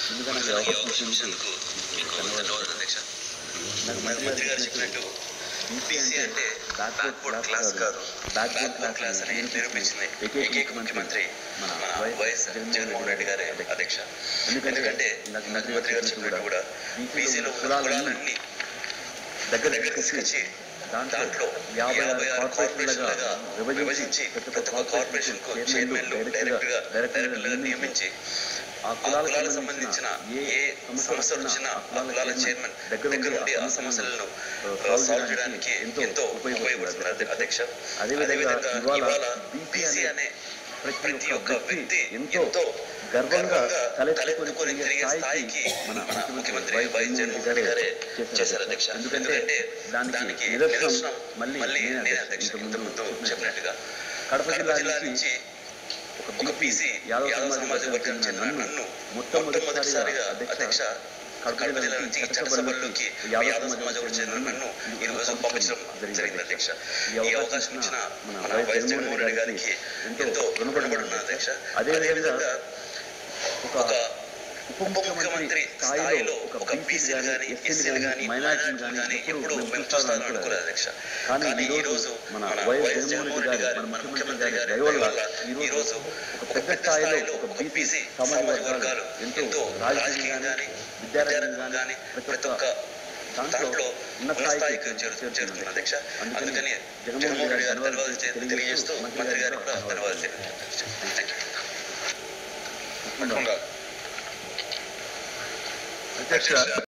ఎందుకంటే ఈ అవకాశం అవకాశం ఇచ్చినందుకు మీకు ధన్యవాదాలు అధ్యక్ష నాకు నాకు మంత్రి గారు చెప్పినట్టు బీసీ అంటే బ్యాక్వర్డ్ క్లాస్ కాదు బ్యాక్వర్డ్ క్లాస్ అని నిరూపించింది ఏకైక ముఖ్యమంత్రి మన వైఎస్ జగన్మోహన్ రెడ్డి గారే అధ్యక్ష ఎందుకంటే నాకు మంత్రి గారు చెప్పినట్టు కూడా బీసీలో ఉన్న కులాలన్నీ దగ్గర దగ్గర తీసుకొచ్చి దాంట్లో యాభై ఆరు కార్పొరేషన్లుగా విభజించి ప్రతి ఒక్క కార్పొరేషన్ కు చైర్మన్లు డైరెక్ట్ గా డైరెక్టర్లుగా నియమించి ఆ ఆ కులాలకు సంబంధించిన ఏ సమస్యలు వచ్చినా ఆ కులాల చైర్మన్ దగ్గర ఉండి ఆ సమస్యలను సాల్వ్ చేయడానికి ఎంతో ఉపయోగపడుతున్నారు అధ్యక్ష అదేవిధంగా ఇవాళ బీసీ అనే ప్రతి ఒక్క వ్యక్తి ఎంతో గర్వంగా తలెత్తుకొని తిరిగే స్థాయికి మన ముఖ్యమంత్రి వైఎస్ జగన్మోహన్ రెడ్డి గారే చేశారు అధ్యక్ష ఎందుకంటే దానికి నిదర్శనం మళ్ళీ నేనే అధ్యక్ష ఇంతకుముందు చెప్పినట్టుగా కడప కడప జిల్లా నుంచి నుంచి ఒక ఒక బీసీ యాదవ సమాజ వర్గం చెందిన నన్ను మొట్టమొదటిసారిగా అధ్యక్ష కడప జిల్లా నుంచి చట్టసభల్లోకి యాదవ సమాజ వర్గం చెందిన నన్ను ఈ రోజు పంపించడం జరిగింది అధ్యక్ష ఈ అవకాశం ఇచ్చిన మన వైఎస్ జగన్మోహన్ రెడ్డి గారికి ఎంతో రుణపడిన అధ్యక్ష అదేవిధంగా ఒక ఉప ముఖ్యమంత్రి స్థాయిలో ఒక బీసీలు కానీ ఎస్సీలు కానీ మైనార్టీలు కానీ ఎప్పుడు మేము చూస్తామని అనుకోలేదు అధ్యక్ష కానీ ఈ రోజు మన వైఎస్ జగన్మోహన్ రెడ్డి గారు మన ముఖ్యమంత్రి గారి దయ వల్ల ఈ రోజు ఒక పెద్ద స్థాయిలో ఒక బీసీ సామాజిక వర్గాలు ఎంతో రాజకీయంగా కానీ విద్యారంగంగా కానీ ప్రతి ఒక్క దాంట్లో ఉన్న స్థాయికి చేరు చేరుతున్నారు అధ్యక్ష అందుకని జగన్మోహన్ రెడ్డి గారు ధన్యవాదాలు చే- తెలియజేస్తూ మంత్రి గారికి కూడా ధన్యవాదాలు తెలియజేస్తున్నాను థ్యాంక్ యూ అధ్యక్ష